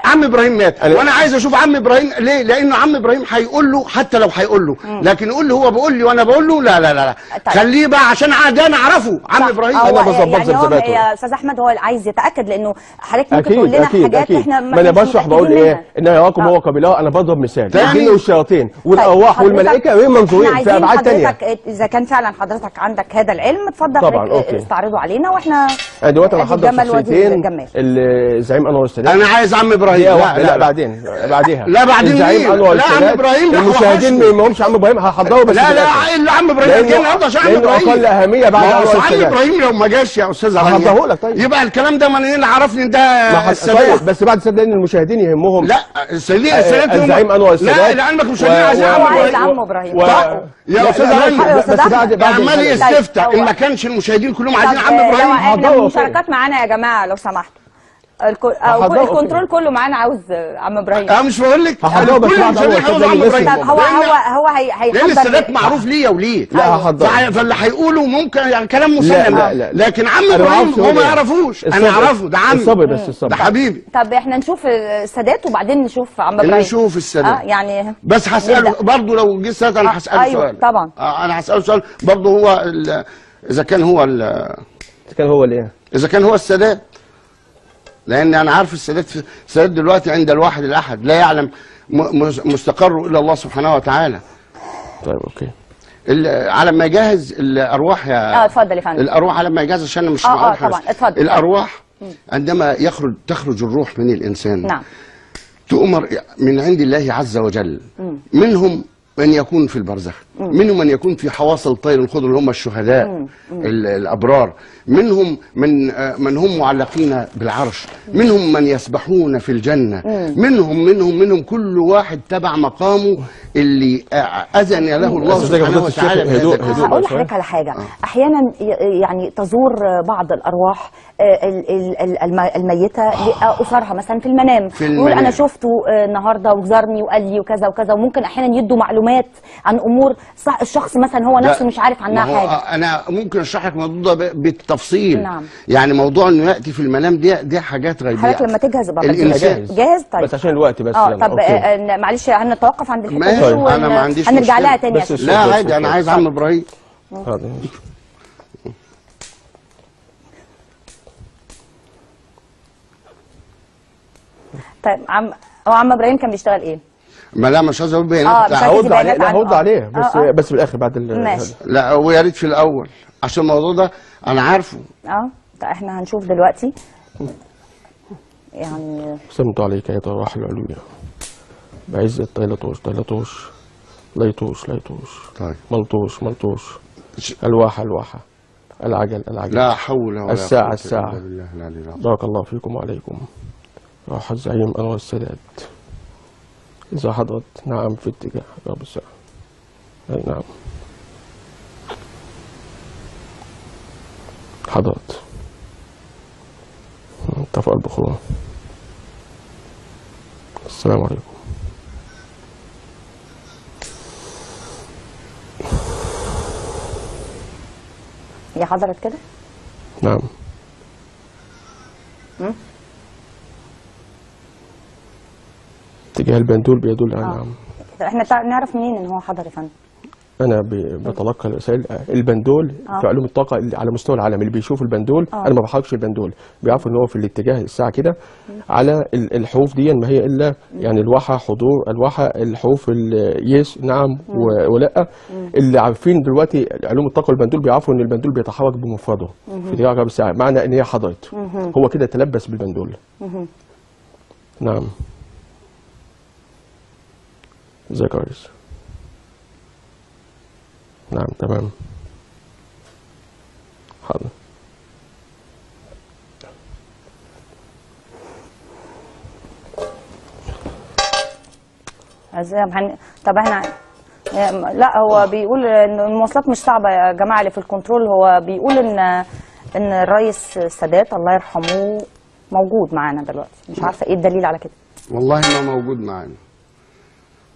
عم ابراهيم مات أنا- وانا عايز اشوف عم ابراهيم ليه لانه عم ابراهيم هيقول له حتى لو هيقول له لكن يقول له هو بيقول لي وانا بقول له لا لا لا, لا. طيب. خليه بقى عشان ده انا اعرفه عم صح. ابراهيم هو أنا بظبط يعني هو ذبذباته. يا استاذ احمد هو عايز يتاكد لانه حضرتك ممكن تقول اكيد لنا اكيد حاجات اكيد احنا ما انا مش بشرح بقول متأكدين ايه منها. ان يراكم آه. هو قبيله انا بضرب مثال تاني. الجن والشياطين طيب، والارواح حضرتك- والملائكه غير منظورين احنا في عايزين ابعاد تانية حضرتك اذا كان فعلا حضرتك عندك هذا العلم اتفضل طبعاً، حضرتك أوكي. استعرضه علينا واحنا انا دلوقتي انا أدي هحضر الجمل وأدي شخصيتين الجمال. الزعيم انور السادات انا عايز عم ابراهيم دقيقة واحدة لا بعدين بعديها لا بعدين الزعيم مين؟ انور لا، عم السادات إبراهيم، لا، المشاهدين وحشني. ما همش عم ابراهيم هحضره بس لا في لا الآخر. الا عم ابراهيم لأنه- كان قصدي عشان عم لأنه ابراهيم أقل أهمية بعد ما هو أنور عم السادات. ابراهيم لو ما جاش يا استاذ هحضره علي لك طيب. يبقى الكلام ده منين اللي عرفني إن ما ده حد- السادات طيب بس بعد السادات لان المشاهدين يهمهم لا السادات آه، السادات هم- الزعيم انور السادات لا لعلمك مش و- عايزين و- عم هو عايز ابراهيم عم ابراهيم و- حقه. يا لا، أستاذ لا، علي، لا، يا بس أستاذ بعد أحمد. بعد عمال الحلقة. يستفتى طيب، ان هو- ما كانش المشاهدين كلهم طب، عايزين عم آه، ابراهيم لو- هحضره، آه، أوكي. المشاركات معانا يا جماعه لو سمحتوا الكل- أو هحضره، أوكي. الكنترول كله معانا عاوز آه، عم ابراهيم اه مش بقول لك هحضره بس كل بعد المشاهدين أول عاوز عم صدقني ابراهيم طب هو لأن- هو هو هي- لان هيحضر السادات معروف ليا وليه لا هحضره فع- فاللي هيقولوا ممكن يعني كلام مسلم لا، لا، لا. لكن عم أنا ما ابراهيم أعرفش هو هو ما إيه. يعرفوش انا الصبر- اعرفه ده عمي الصبر بس الصبر ده حبيبي طب احنا نشوف السادات وبعدين نشوف عم ابراهيم نشوف السادات. اه يعني بس هساله نبدأ. برضه لو جه السادات انا آه، هساله أيوة، سؤال طبعا. آه انا هساله سؤال برضه هو ال- اذا كان هو ال- كان هو اللي اذا كان هو السادات لان انا عارف السادات في السادات دلوقتي عند الواحد الاحد لا يعلم م- مس- مستقره الا الله سبحانه وتعالى طيب اوكي ال- على ما يجهز الارواح يا اه اتفضل يا فندم الارواح على ما يجهز عشان أنا مش آه، آه، معاك حاجة. طبعاً، اتفضل. الارواح عندما يخرج تخرج الروح من الانسان نعم تؤمر من عند الله عز وجل منهم من يكون في البرزخ منهم من يكون في حواصل الطير الخضر اللي هم الشهداء ال- الابرار منهم من آه، من هم معلقين بالعرش منهم من يسبحون في الجنه منهم منهم منهم كل واحد تبع مقامه اللي آه، اذن له الله أستاذ سبحانه فضيلة الشيخ، وتعالى بهذا هدوء- الأمر. هدوء. هقول بقى شوية. لحضرتك على حاجه احيانا ي- يعني تزور بعض الارواح آه، ال- ال- ال- الم- الميته لاسرها مثلا في المنام في يقول المنام. انا شفته آه، النهارده وزارني وقال لي وكذا وكذا وممكن احيانا يدوا معلومات عن امور صح الشخص مثلا هو نفسه لا، مش عارف عنها ما هو حاجه انا ممكن اشرح لك الموضوع ده ب- بالتفصيل نعم. يعني موضوع انه ياتي في المنام دي دي حاجات غيبيه حضرتك لما تجهز بقى الإنسان. جاهز جاهز طيب بس عشان الوقت بس اه يلا، طب أوكي. آه، آه، معلش هنتوقف عند الحته ماشي، دي أنا ون- ما عنديش هنرجع مشكلة. لها تاني يا بس شيخ. لا عادي انا عايز عم ابراهيم حاضر. طيب عم هو عم ابراهيم كان بيشتغل ايه؟ ما لا مش عايز اقول آه، بيانات مش بتاعته. عايز هرد عليه بيانات لا عنه. هرد آه. عليه بس آه، آه. بس في الاخر بعد ال- ماشي. هذا. لا ويا ريت في الاول عشان الموضوع ده انا عارفه اه طيب احنا هنشوف دلوقتي يعني سمت عليك يا روح العلوية بعزة طيلطوش طيلطوش ليطوش ليطوش طيب ملطوش ملطوش ش- الواحة الواحة العجل العجل لا حول ولا الساعة قوة الساعة. إلا بالله العلي العظيم. بارك الله فيكم وعليكم راح الزعيم أنور السادات إذا حضرت نعم في اتجاه باب الساعة أي نعم حضرت اتفق البخور السلام عليكم هي حضرت كده نعم اتجاه البندول بيدل على نعم طب احنا تع- نعرف منين ان هو حضر يا فندم انا ب- بتلقى الرسائل البندول آه. في علوم الطاقه اللي على مستوى العالم اللي بيشوف البندول آه. انا ما بحركش البندول بيعرفوا ان هو في الاتجاه الساعه كده على ال- الحروف دي ما هي الا يعني الواحه حضور الواحه الحروف ال- يس نعم و- ولا اللي عارفين دلوقتي علوم الطاقه والبندول بيعرفوا ان البندول بيتحرك بمفرده في اتجاه عقرب الساعه معنى ان هي حضرت هو كده تلبس بالبندول نعم ازيك يا ريس نعم تمام حاضر ازاي هن... طب احنا لا هو بيقول ان المواصلات مش صعبه يا جماعه اللي في الكنترول هو بيقول ان ان الرئيس السادات الله يرحمه موجود معانا دلوقتي مش عارفه ايه الدليل على كده والله ما موجود معانا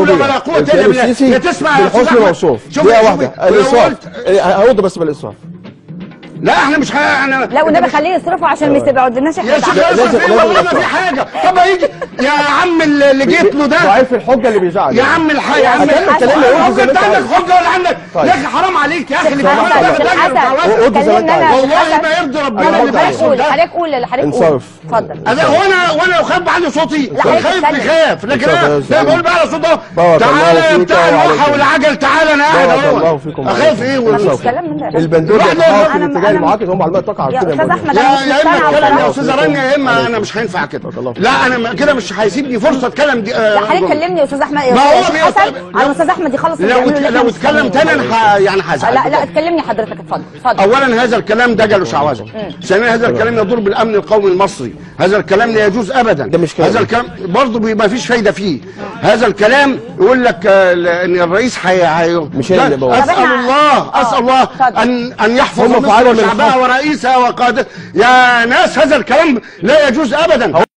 حول السعوديه ولا قوة الخير إلا بالله. السيسي يا تسمع يا بالحسن أستاذ أحمد. موصوف شوف- دقيقه شوف- واحده ولو الاسراف قلت- هرد بس بالاسراف لا احنا مش ه... احنا لا والنبي خليه يصرفوا عشان ما يستبعدناش يا احنا شيخ زعلانين. لازم- اصرف ايه لازم والله ما في يصرف. حاجه طب هيجي يا عم اللي اللي جيت له ده ضعيف الحجه اللي بيزعل يا عم الحي يا عم هكمل كلامي هو وقول زي ما انت انت عندك عايز. حجه ولا عندك طيب. يا اخي حرام عليك يا اخي اللي شيخ بيعمل حسن، ده شيخ ده حسن، ده قول زي ما انت كلمنا عايز. أنا، والله حسن. ما يرضي ربنا أنا اللي برضه حضرتك بيحصل قول ده حضرتك قول حضرتك قول انصرف. اتفضل انا وانا وانا لو خاف بعد صوتي لا، حضرتك خايف اتكلم. بخاف لكن اتفضل انا يا ده سيدي. بقول بقى على صوت اهو بارك الله تعالى يا فيك بتاع وعليكم. الروحه والعجل تعالى انا قاعد بارك الله اهو فيكم اخاف ايه مفيش والله كلام من ده البندول لا، لا، يتحرك في أنا- الاتجاه أنا- المعاكس هم على طاقه يا عارفين استاذ احمد يا انا مش يا اما مقتنعه اتكلم يا بصراحه استاذ رانيا يا اما انا مش هينفع كده بارك الله فيك. لا انا م- كده مش هيسيبني فرصه اتكلم دي آه، لا حضرتك جملة. كلمني يا استاذ احمد ما هو يا شيخ بي- حسن لو- على استاذ احمد يخلص لو ويعملوا اللي لو احنا اتكلم مستنيينه. تاني انا ه- يعني هزعل لا لا اتكلمني حضرتك اتفضل اتفضل اولا هذا الكلام دجل وشعوذه ثانيا هذا الكلام يضر بالامن القومي المصري هذا الكلام لا يجوز ابدا ده مش كلام. هذا الكلام برضه بي- ما فيش فايده فيه هذا الكلام يقول لك آه، ل- ان الرئيس حي... حي... مش هي اللي بقول. اسال طب إحنا- الله آه، اسال الله اتفضل. ان ان يحفظ هم في مصر عالم وشعبها الحق. ورئيسها وقادتها يا ناس هذا الكلام لا يجوز ابدا